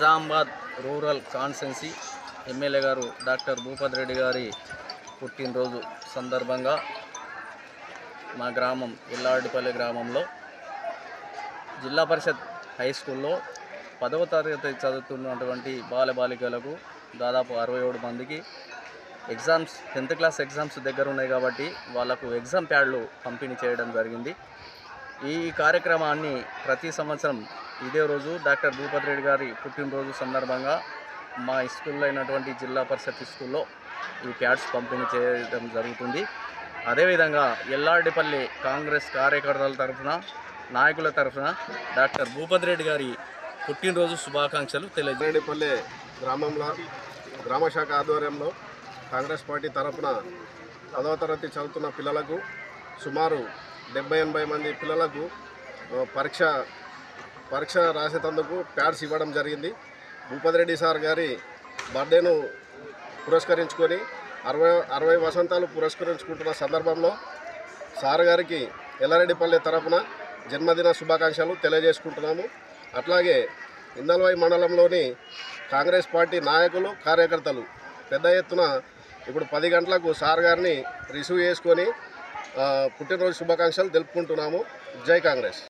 Nizamabad rural constituency MLA గారు doctor Bhupath Reddy గారి పుట్టినరోజు సందర్భంగా మా గ్రామం ఇల్లాడిపల్లి గ్రామంలో జిల్లా పరిషత్ హై స్కూల్లో పదవ తరగతి చదువుతున్నటువంటి బాలబాలికలకు దాదాపు అరవై ఏడు మందికి ఎగ్జామ్స్ టెన్త్ క్లాస్ ఎగ్జామ్స్ దగ్గర ఉన్నాయి కాబట్టి వాళ్ళకు ఎగ్జామ్ ప్యాడ్లు పంపిణీ చేయడం జరిగింది ఈ కార్యక్రమాన్ని ప్రతి సంవత్సరం ఇదే రోజు డాక్టర్ భూపత్ రెడ్డి గారి పుట్టినరోజు సందర్భంగా మా స్కూల్లో అయినటువంటి జిల్లా పరిషత్ స్కూల్లో ఈ ప్యాడ్స్ పంపిణీ చేయడం జరుగుతుంది అదేవిధంగా ఎల్లాడిపల్లి కాంగ్రెస్ కార్యకర్తల తరఫున నాయకుల తరఫున డాక్టర్ భూపత్ రెడ్డి గారి పుట్టినరోజు శుభాకాంక్షలు తెలియజే రెడ్డిపల్లె గ్రామంలో గ్రామ శాఖ ఆధ్వర్యంలో కాంగ్రెస్ పార్టీ తరఫున పదవ తరగతి చదువుతున్న పిల్లలకు సుమారు డెబ్బై ఎనభై మంది పిల్లలకు ఆ, పరీక్ష పరీక్ష రాసేటందుకు ప్యాడ్స్ ఇవ్వడం జరిగింది భూపతి రెడ్డి సార్ గారి బర్త్డేను పురస్కరించుకొని అరవై అరవై వసంతాలు పురస్కరించుకుంటున్న సందర్భంలో సార్ గారికి ఎల్లారెడ్డిపల్లె తరఫున జన్మదిన శుభాకాంక్షలు తెలియజేసుకుంటున్నాము అట్లాగే ఇందల్వాయి మండలంలోని కాంగ్రెస్ పార్టీ నాయకులు కార్యకర్తలు పెద్ద ఎత్తున ఇప్పుడు పది గంటలకు సార్ గారిని రిసీవ్ చేసుకొని ఆ, పుట్టినరోజు శుభాకాంక్షలు తెలుపుకుంటున్నాము జై కాంగ్రెస్